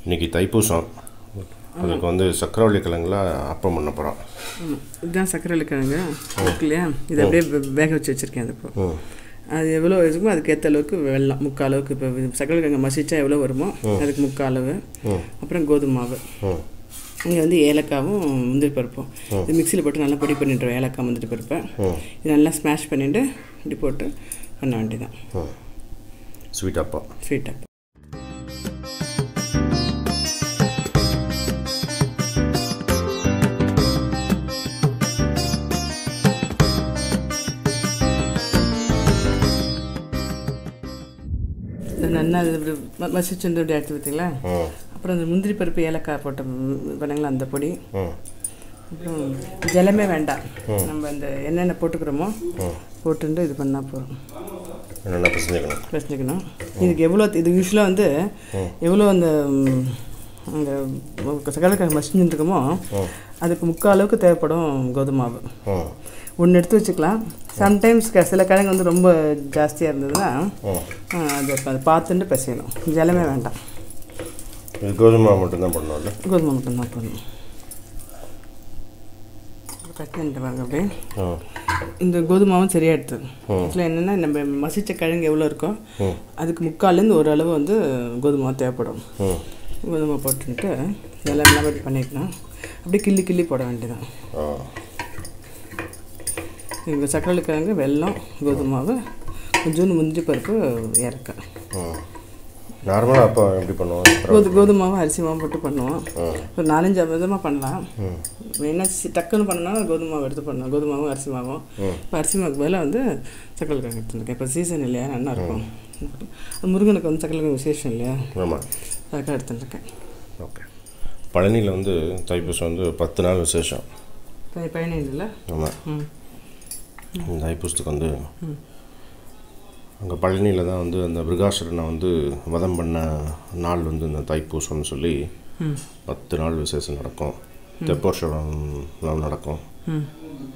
இன்னைக்கு தைப்பூசம் அதுக்கு வந்து சக்கரவள்ளி கிழங்குல அப்பம் பண்ண போகிறோம் ஆமாம் இதுதான் சக்கரை கிழங்கு இருக்கு இல்லையா இதை அப்படியே வே- வேக வச்சு வச்சுருக்கேன் அது இப்போ ம் அது எவ்வளோ இருக்குமோ அதுக்கு ஏற்ற அளவுக்கு வெள்ளம் முக்கால் அளவுக்கு இப்போ சக்கரை கிழங்கு மசிச்சா எவ்வளோ வருமோ அதுக்கு முக்கால் அளவு ம் அப்புறம் கோதுமை மாவு ம் இங்கே வந்து ஏலக்காவும் முந்திரி பருப்பும் இது மிக்சியில் போட்டு நல்லா பொடி பண்ணிட்டுருவேன் ஏலக்காய் முந்திரி பருப்பை ம் இது நல்லா ஸ்மாஷ் பண்ணிவிட்டு இப்படி போட்டு பண்ண வேண்டியதான் ம் ஸ்வீட் அப்பம் ஸ்வீட் அப் இது நல்லா இது இப்படி ம- மசிச்சு வந்து இப்படி எடுத்து பார்த்தீங்களா ம் அப்புறம் இந்த முந்திரி பருப்பு ஏலக்காய் போட்ட ம், பண்ணீங்களா அந்த பொடி ம் அப்புறம் ஜலமே வேண்டாம் நம்ம இந்த என்னென்ன போட்டுக்கிறோமோ ம் போட்டுட்டு இது பண்ணால் போதும் என்னென்ன பிசைஞ்சுக்கணும் பிரச்சனைக்கணும் இதுக்கு எவ்வளோ இது யூஸ்வலாக வந்து எவ்வளோ அந்த ம், அந்த சகலக்காய் மசிஞ்சுட்டு இருக்கோமோ அதுக்கு முக்கால் அளவுக்கு தேவைப்படும் கோதுமை மாவு ம் ஒன்று எடுத்து வச்சுக்கலாம் சம்டைம்ஸ் சில கிழங்கு வந்து ரொம்ப ஜாஸ்தியாக இருந்ததுன்னா ம் ஆ, அதை அதை பார்த்துட்டு பிசையணும் ஜலமே வேண்டாம் இது கோதுமை மாவு மட்டும்தான் பண்ணணும்ல கோதுமை மட்டும்தான் போடணும் கட் பண்ணிட்டு பாருங்க அப்படியே ம் இந்த கோதுமாவும் சரியாக எடுத்து இதில் என்னென்னா நம்ம மசிச்ச கிழங்கு எவ்வளோ இருக்கோ ம் அதுக்கு முக்கால்லேருந்து ஒரு அளவு வந்து கோதுமை தேவைப்படும் ம் கோதுமை போட்டுட்டு இதெல்லாம் நல்லா இப்படி பண்ணிக்கலாம் அப்படியே கிள்ளி கிள்ளி போட வேண்டியதான் ஆ இங்கே சக்கரை கிழங்கு வெல்லம் கோதுமை மாவு கொஞ்சோண்டு முந்திரி பருப்பு ஏலக்காய் ம் நார்மலாக அப்போ எப்படி பண்ணுவோம் கோது கோதுமை மாவு அரிசி மாவு போட்டு பண்ணுவோம் ம் ஒரு நாலஞ்சு விதமாக பண்ணலாம் ம் மெயினாக சி டக்குன்னு பண்ணணும்னா கோதுமை மாவு எடுத்து பண்ணலாம் கோதுமை மாவும் அரிசி மாவும் இப்போ அரிசி மாவுக்கு பதிலாக வந்து சக்கரை கிழங்கு எடுத்துருக்கேன் இப்போ சீசன் இல்லையா நல்லா இருக்கும் முருகனுக்கு வந்து சக்கரை கிழங்கு விசேஷம் இல்லையா ஆமாம் அதுக்காக எடுத்துருக்கேன் ஓகே பழனியில் வந்து தைப்பூசம் வந்து பத்து நாள் விசேஷம் பயணம் இல்லை ஆமாம் ம் இந்த தைப்பூசத்துக்கு வந்து அங்கே பழனியில் தான் வந்து அந்த மிருகாசுரனை வந்து வதம் பண்ண நாள் வந்து இந்த தைப்பூசம்னு சொல்லி ம் பத்து நாள் விசேஷம் நடக்கும் தெப்போற்சவம்லாம் நடக்கும் ம்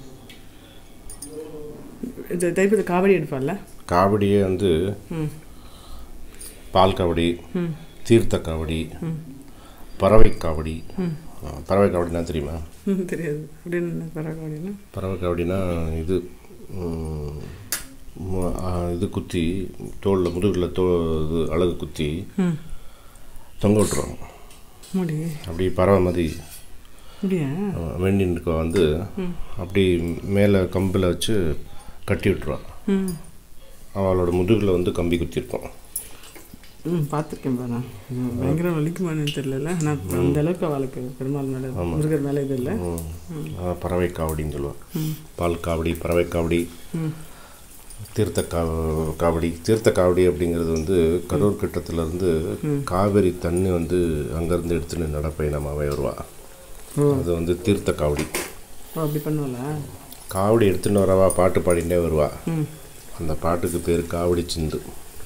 இது தைப்பூச காவடி எடுப்பார்ல காவடியே வந்து ம் பால் காவடி ம் தீர்த்த காவடி பறவை காவடி ஆ, பறவை காவடினா தெரியுமா ம், தெரியாது அப்படின்னு என்ன பரவாயில்லைன்னா பறவை காவடினா இது ம், மு- ஆ, இது குத்தி தோளில் முதுகில் தோ இது அழகு குத்தி ம் தொங்க விட்டுருவாங்க முடி அப்படி பறவை மாதிரி முடியா வெண்டினுக்கு வந்து அப்படி மேலே கம்பில் வச்சு கட்டி விட்டுருவான் ம் அவளோட முதுகில் வந்து கம்பி குத்திருக்கோம் ம் பார்த்துருக்கேன் பாரு ம், பயங்கர வலிக்குமான்னு தெரியல நான் அந்த அளவுக்கு அவளுக்கு பெருமாள் மேலே முருகர் மேலே இது இல்லை ம். அதான் பறவை காவடின்னு சொல்லுவாள் ம் பால் காவடி பறவை காவடி ம் தீர்த்த கா காவடி தீர்த்த காவடி அப்படிங்கிறது வந்து கரூர் கிட்டத்துலேருந்து காவேரி தண்ணி வந்து அங்கேருந்து எடுத்துன்னு நடப்பயணமாகவே வருவா ஓ அது வந்து தீர்த்த காவடி ஓ அப்படி பண்ணுவல காவடி எடுத்துன்னு வரவா பாட்டு பாடிட்டே வருவா ம் அந்த பாட்டுக்கு பேர் காவடி சிந்து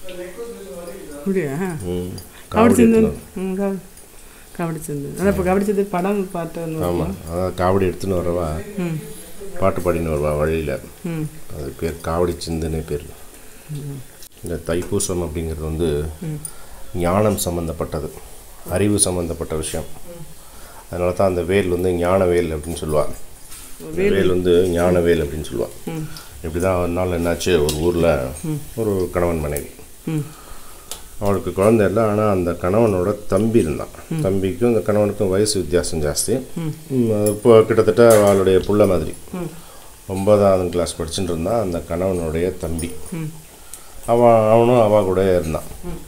அப்படியா ம். காவடி காவடி சேர்ந்து எடுத்துன்னு ம் காவடி காவடி சேர்ந்து அதான் இப்போ காவடி சேர்ந்து படம் பாட்டு வந்து ஆமாம் அதான் காவடி எடுத்துன்னு வரவா ம் பாட்டு பாடின்னு வருவா வழியில் ம் அது பேர் காவடி சிந்துனே பேர் இந்த தைப்பூசம் அப்படிங்கிறது வந்து ஞானம் சம்மந்தப்பட்டது அறிவு சம்மந்தப்பட்ட விஷயம் அதனால தான் அந்த வேல் வந்து ஞான வேல் அப்படின்னு சொல்லுவாள் வேல் வந்து ஞான வேல் அப்படின்னு சொல்லுவாள் ம் இப்படி தான் ஒரு நாள் என்னாச்சு ஒரு ஊரில் ஒரு கணவன் மனைவி ம் அவளுக்கு குழந்தை இல்லை ஆனால் அந்த கணவனோட தம்பி இருந்தான் தம்பிக்கும் இந்த கணவனுக்கும் வயசு வித்தியாசம் ஜாஸ்தி ம், இப்போ கிட்டத்தட்ட அவளுடைய புள்ள மாதிரி ஒன்பதாவது கிளாஸ் படிச்சுட்டு இருந்தான் அந்த கணவனுடைய தம்பி அவன் அவனும் அவ கூட இருந்தான்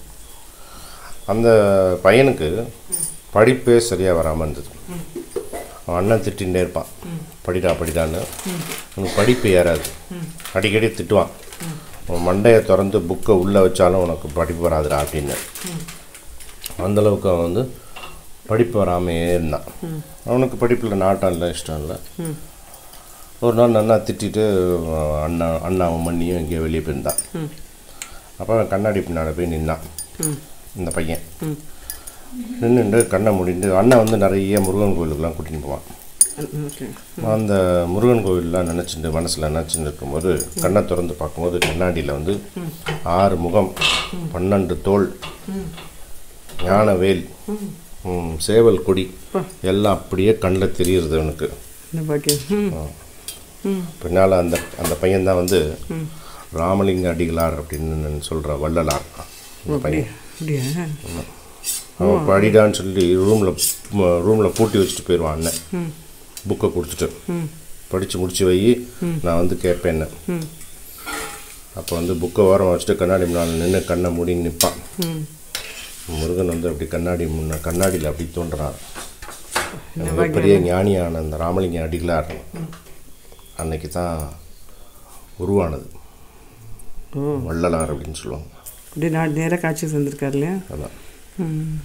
அந்த பையனுக்கு படிப்பே சரியாக வராமல் இருந்தது அவன் அண்ணன் திட்டிகிட்டே இருப்பான் படிடா படிடான்னு உனக்கு படிப்பு ஏறாது அடிக்கடி திட்டுவான் உன் மண்டையை திறந்து புக்கை உள்ளே வச்சாலும் உனக்கு படிப்பு வராதுடா அப்படின்னு அந்தளவுக்கு அவன் வந்து படிப்பு வராமையே இருந்தான் அவனுக்கு படிப்பில் நாட்டம் இல்லை இஷ்டம் இல்லை ம் ஒரு நாள் நன்னா திட்டிட்டு அஹ், அண்ணா அண்ணாவும் மண்ணியும் எங்கேயோ வெளியே போயிருந்தான் ம் அப்போ அவன் கண்ணாடி பின்னாடி போய் நின்னான் ம் இந்த பையன் ம் நின்றுட்டு கண்ணை முடிந்து அண்ணன் வந்து நிறைய முருகன் கோயிலுக்கெல்லாம் கூட்டின்னு போவான் ஓகே அந்த முருகன் கோவில்லாம் நினச்சிட்டு மனசில் நினச்சிட்டு இருக்கும்போது கண்ணை திறந்து பார்க்கும்போது கண்ணாடியில் வந்து ஆறு முகம் பன்னெண்டு தோல் ஞானவேல் ம், சேவல் கொடி எல்லாம் அப்படியே கண்ணில் தெரியுறது அவனுக்கு என்ன பாக்கியம் ம் ம் பின்னால் அந்த அந்த பையன்தான் வந்து ராமலிங்க அடிகளார் அப்படின்னு சொல்கிற வள்ளலார் அந்த பையன் அப்படியா அவன் படிடான்னு சொல்லி ரூமில் ரூமில் பூட்டி வச்சுட்டு போயிடுவான் அண்ணன் புக்கை கொடுத்துட்டு ம் படித்து முடிச்சு வை நான் வந்து கேட்பேன் என்ன ம் அப்போ வந்து புக்கை ஓரம் வச்சுட்டு கண்ணாடி முன்னால் நின்று கண்ணை மூடி நிற்பான் ம் முருகன் வந்து அப்படி கண்ணாடி முன்ன கண்ணாடியில் அப்படி தோன்றுறான் பெரிய ஞானியான அந்த ராமலிங்க அடிகளார் அன்னைக்கு தான் உருவானது ஓ வள்ளலார் அப்படின்னு சொல்லுவாங்க அப்படியே நான் நேராக காட்சி தந்திருக்காரு இல்லையா அதான் ம்.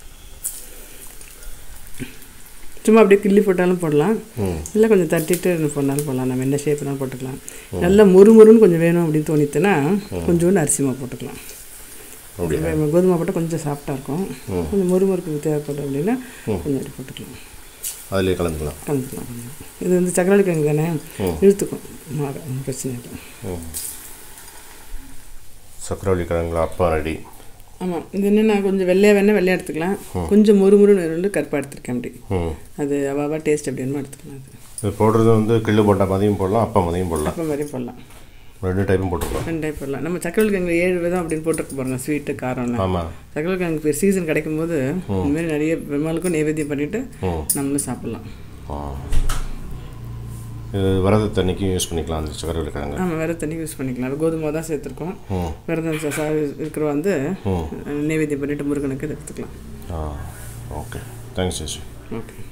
சும்மா அப்படியே கிள்ளி போட்டாலும் போடலாம் ம் இல்லை கொஞ்சம் தட்டிட்டு இது பண்ணாலும் போடலாம் நம்ம என்ன ஷேப்னாலும் போட்டுக்கலாம் நல்லா முறுமுறுன்னு கொஞ்சம் வேணும் அப்படின்னு தோணித்துன்னா கொஞ்சோண்டு அரிசி மாவு போட்டுக்கலாம் அப்படியா நம்ம கோதுமை போட்டால் கொஞ்சம் சாஃப்டாக இருக்கும் கொஞ்சம் முறுமுறுக்கு தேவைப்படும் அப்படின்னா கொஞ்சம் அப்படி போட்டுக்கலாம் அதிலே கலந்துக்கலாம் கலந்துக்கலாம் கொஞ்சம். இது வந்து சக்கரவள்ளி கிழங்கு தானே இழுத்துக்கும் மாறு ஒண்ணும் பிரச்சனை இல்லை ம் சக்கரவள்ளி கிழங்குல அப்பா ரெடி ஆமாம் இது என்னென்னா கொஞ்சம் வெள்ளையாக வேணால் வெள்ளையாக எடுத்துக்கலாம் கொஞ்சம் முறுமுறுன்னு ரெண்டு கருப்பாக எடுத்துருக்கேன் அப்படி ம் அது அவாவா டேஸ்ட் அப்படி வேணுமோ எடுத்துக்கலாம் அது இது போடுறது வந்து கிள்ளு போட்டா மதியம் போடலாம் அப்பா மதியம் போடலாம் அப்போ மாதிரியும் போடலாம் ரெண்டு டைப்பும் போட்டுக்கலாம் ரெண்டு டைப் போடலாம் நம்ம சக்கரவள்ளி கிழங்கு ஏழு விதம் அப்படின்னு போட்டுருக்க பாருங்க ஸ்வீட்டு காரம்லாம் ஆமாம் சக்கரவள்ளி கிழங்கு இப்போ சீசன் கிடைக்கும் போது இந்த மாதிரி நிறைய பெருமாளுக்கும் நைவேத்தியம் பண்ணிவிட்டு ம் நம்மளும் சாப்பிட்லாம் ஆ இது விரதத்து அன்னைக்கும் யூஸ் பண்ணிக்கலாம் அந்த சக்கரவள்ளி கிழங்கு ஆமாம் வேறு தண்ணி யூஸ் பண்ணிக்கலாம் அது கோதுமை தான் சேர்த்துருக்கோம் ம் விரதம் ச- ச- இருக்கிற வந்து நைவேத்தியம் பண்ணிவிட்டு முருகனுக்கு இதை எடுத்துக்கலாம் ஆ ஓகே தேங்க்ஸ் சேஷி ஓகே